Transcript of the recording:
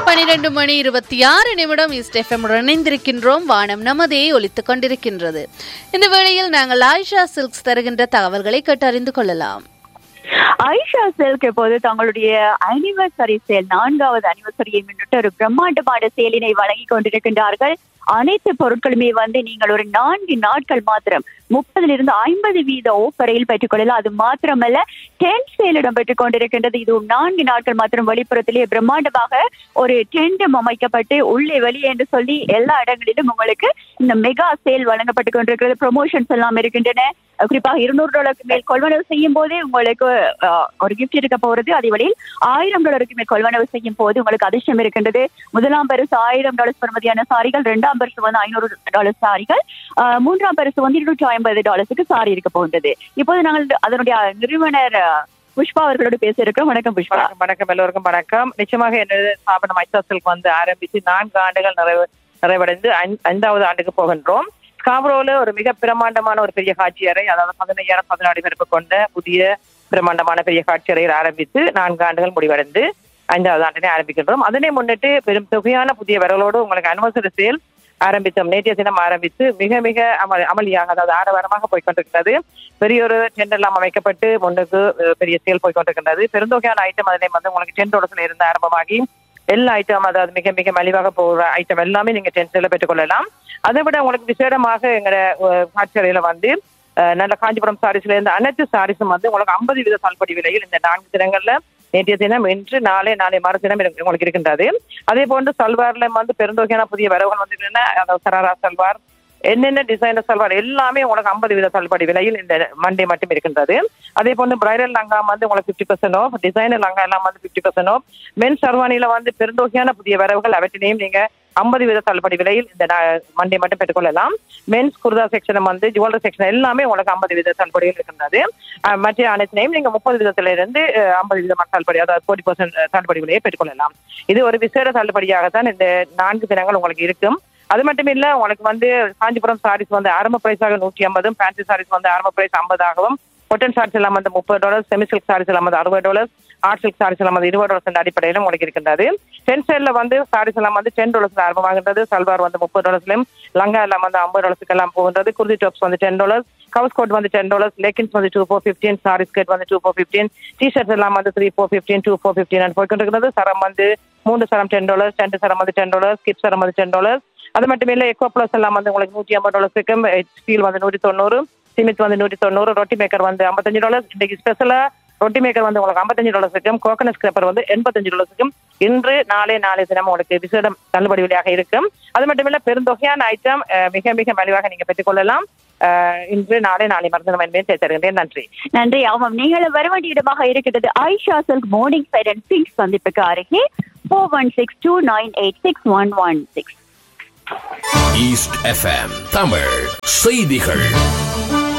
பனிரெண்டு மணி இருபத்தி ஆறு நிமிடம் ஈஸ்ட் எஃப்எம் இணைந்திருக்கின்றோம் வானம் நமதே ஒலித்துக் கொண்டிருக்கின்றது இந்த வேளையில் நாங்கள் ஆயிஷா சில்க்ஸ் தருகின்ற தகவல்களை கேட்டறிந்து கொள்ளலாம் ஐஷா சில்க் இப்போது தங்களுடைய அனிவர்சரி சேல் நான்காவது அனிவர்சரியை முன்னிட்டு ஒரு பிரம்மாண்டமான சேலினை வழங்கி கொண்டிருக்கின்றார்கள் அனைத்து பொருட்களுமே வந்து நீங்கள் ஒரு நான்கு நாட்கள் மாத்திரம் முப்பதுல இருந்து ஐம்பது வீத ஓப்பரையில் பெற்றுக்கொள்ளலாம் அது மாத்திரமல்ல டென்ட் சேல் இடம்பெற்றுக் கொண்டிருக்கின்றது இது நான்கு நாட்கள் மாத்திரம் வெளிப்புறத்திலே பிரம்மாண்டமாக ஒரு டென்ட் அமைக்கப்பட்டு உள்ளே வெளியே என்று சொல்லி எல்லா இடங்களிலும் உங்களுக்கு இந்த மெகா சேல் வழங்கப்பட்டு கொண்டிருக்கிறது ப்ரொமோஷன்ஸ் எல்லாம் இருக்கின்றன குறிப்பாக இருநூறு டாலருக்கு மேல் கொள்வனவு செய்யும் போதே உங்களுக்கு அஹ், ஒரு கிஃப்ட் இருக்க போறது அதே வழியில் ஆயிரம் டாலருக்கு மேல் கொள்வனவு செய்யும் போது உங்களுக்கு அதிர்ஷ்டம் இருக்கின்றது முதலாம் பரிசு ஆயிரம் டாலர்ஸ் பெறுமதியான சாரிகள் இரண்டாம் பரிசு வந்து ஐநூறு டாலர் சாரிகள் அஹ், மூன்றாம் பரிசு வந்து இருநூற்றி ஐம்பது டாலர்ஸுக்கு சாரி இருக்க போகின்றது இப்போது நாங்கள் அதனுடைய நிறுவனர் அஹ், புஷ்பா அவர்களோடு பேச இருக்கிறோம் வணக்கம் புஷ்பா வணக்கம் வணக்கம் எல்லோருக்கும் வணக்கம் நிச்சயமாக என்னது ஸ்தாபனம் ஐசா சில்க் வந்து ஆரம்பித்து நான்கு ஆண்டுகள் நிறைவு நிறைவடைந்து ஐந்- ஐந்தாவது ஆண்டுக்கு போகின்றோம் ஸ்காப்ரோல ஒரு மிக பிரமாண்டமான ஒரு பெரிய காட்சி அறை அதாவது பதினையாயிரம் பதினாறு பேருக்கு கொண்ட புதிய பிரமாண்டமான பெரிய காட்சி அறையில் ஆரம்பித்து நான்கு ஆண்டுகள் முடிவடைந்து ஐந்தாவது ஆண்டினை ஆரம்பிக்கின்றோம் அதனை முன்னிட்டு பெரும் தொகையான புதிய வரலோடு உங்களுக்கு அனிவர்சரி சேல் ஆரம்பித்தோம் நேற்றைய தினம் ஆரம்பித்து மிக மிக அமல் அமளியாக அதாவது ஆரவாரமாக போய் கொண்டிருக்கிறது பெரிய ஒரு டெண்டர் எல்லாம் அமைக்கப்பட்டு முன்னுக்கு அஹ், பெரிய சேல் போய் கொண்டிருக்கின்றது பெருந்தொகையான ஐட்டம் அதிலே வந்து உங்களுக்கு டென் டாலர்ஸ்ல இருந்து ஆரம்பமாகி எல்லா ஐட்டம் அதாவது மிக மிக மலிவாக போகிற ஐட்டம் எல்லாமே நீங்க டென்ட்ல பெற்றுக்கொள்ளலாம் அதை விட உங்களுக்கு விசேடமாக எங்களோட அஹ், காட்சியறையில வந்து அஹ், நல்ல காஞ்சிபுரம் சாரீஸ்ல இருந்து அனைத்து சாரீஸும் வந்து உங்களுக்கு ஐம்பது வீத தள்ளுபடி விலையில் இந்த நான்கு தினங்கள்ல நேற்றைய தினம் இன்று நாளை நாளை மறுதினம் இருக்கு- உங்களுக்கு இருக்கின்றது அதே போன்று சல்வார்ல வந்து பெருந்தொகையான புதிய வரவுகள் வந்து என்னன்னா, அதாவது சராரா சல்வார் என்னென்ன டிசைனர் சல்வார் எல்லாமே உங்களுக்கு ஐம்பது வீத தள்ளுபடி விலையில் இந்த மண்டே மட்டும் இருக்கின்றது அதே போன்று பிரைடல் லங்கா வந்து உங்களுக்கு fifty percent off designer lehenga எல்லாம் வந்து பிப்டி பர்சன்ட் ஆஃப் மென் சர்வானில வந்து பெருந்தொகையான புதிய வரவுகள் அவற்றினையும் நீங்க ஐம்பது வீத தள்ளுபடி விலையில் இந்த மண்டே மட்டும் பெற்றுக்கொள்ளலாம் மென்ஸ் குர்தா செக்ஷன் வந்து ஜுவல்லரி செக்ஷன் எல்லாமே உங்களுக்கு ஐம்பது வீத தள்ளுபடியில் இருக்கின்றது அஹ், மற்ற அனைத்தினையும் நீங்க முப்பது வீதத்தில இருந்து ஐம்பது வீதம் தள்ளுபடி அதாவது ஃபோர்ட்டி பர்சன்ட் தள்ளுபடி விலையை பெற்றுக்கொள்ளலாம் இது ஒரு விசேட தள்ளுபடியாகத்தான் இந்த நான்கு தினங்கள் உங்களுக்கு இருக்கும் அது மட்டும் இல்ல உங்களுக்கு வந்து காஞ்சிபுரம் சாரீஸ் வந்து ஆரம்ப பிரைஸாக நூற்றி ஐம்பதும் ஃபேன்சி சாரீஸ் வந்து ஆரம்ப பிரைஸ் ஐம்பதாகவும் கொட்டன் சாரீஸ் எல்லாம் வந்து முப்பது டாலர் செமி சில்க் சாரீஸ் எல்லாம் வந்து அறுபது டாலர் ஆர்ட் சில்க் சாரீஸ் எல்லாம் வந்து இருபது டாலர்ஸ் அடிப்படையில் உங்களுக்கு இருக்கின்றது டென் சைட்ல வந்து சாரீஸ் எல்லாம் வந்து டென் டாலர்ஸ் ஆரம்பமாகின்றது சல்வார் வந்து முப்பது டாலர்ஸ்லயும் லங்கா எல்லாம் வந்து ஐம்பது டாலர்ஸ்க்கு எல்லாம் போகின்றது குர்தி டாப்ஸ் வந்து டென் டாலர்ஸ் கவுஸ் கோட் வந்து டென் டாலர்ஸ் லெக்கின்ஸ் வந்து two four fifteen sari skirt வந்து டூ ஃபோர் ஃபிஃப்டீன் டிஷர்ட்ஸ் எல்லாம் வந்து three four fifteen two four fifteen போய்கொண்டிருக்கிறது சரம் வந்து மூன்று சரம் டென் டாலர்ஸ் ரெண்டு சரம் வந்து டென் டாலர்ஸ் ஸ்கிப் சரம் வந்து டென் டாலர்ஸ் அது மட்டும் இல்ல எக்கோ பிளஸ் எல்லாம் வந்து உங்களுக்கு நூற்றி ஐம்பது டாலர்ஸுக்கு ஸ்டீல் வந்து நூற்றி தொண்ணூறு சிமித் வந்து நூற்றி தொண்ணூறு ரொட்டி மேக்கர் வந்து ஐம்பத்தஞ்சு டாலர்ஸ் இன்னைக்கு ஸ்பெஷலா ரொட்டி மேக்கர் வந்து உங்களுக்கு ஐம்பத்தஞ்சு டாலர்ஸுக்கும் கோகனட் ஸ்கிரப்பர் வந்து எண்பத்தஞ்சு டாலர்ஸுக்கும் இன்று நாளை நாளை தினம் உங்களுக்கு விசேடம் தள்ளுபடி விலையாக இருக்கும் அது மட்டும் இல்ல பெருந்தொகையான ஐட்டம் மிக மிக மலிவாக நீங்க பெற்றுக்கொள்ளலாம் அஹ், இன்று நாளை நாளை மருந்து என்பதை சேர்த்திருக்கின்றேன் நன்றி நன்றி ஆமாம் நீங்கள் வர வேண்டிய இடமாக இருக்கிறது Aisha silk Morningside and Finch சந்திப்புக்கு அருகே four one six two nine eight six one one six East FM Tamil செய்திகள்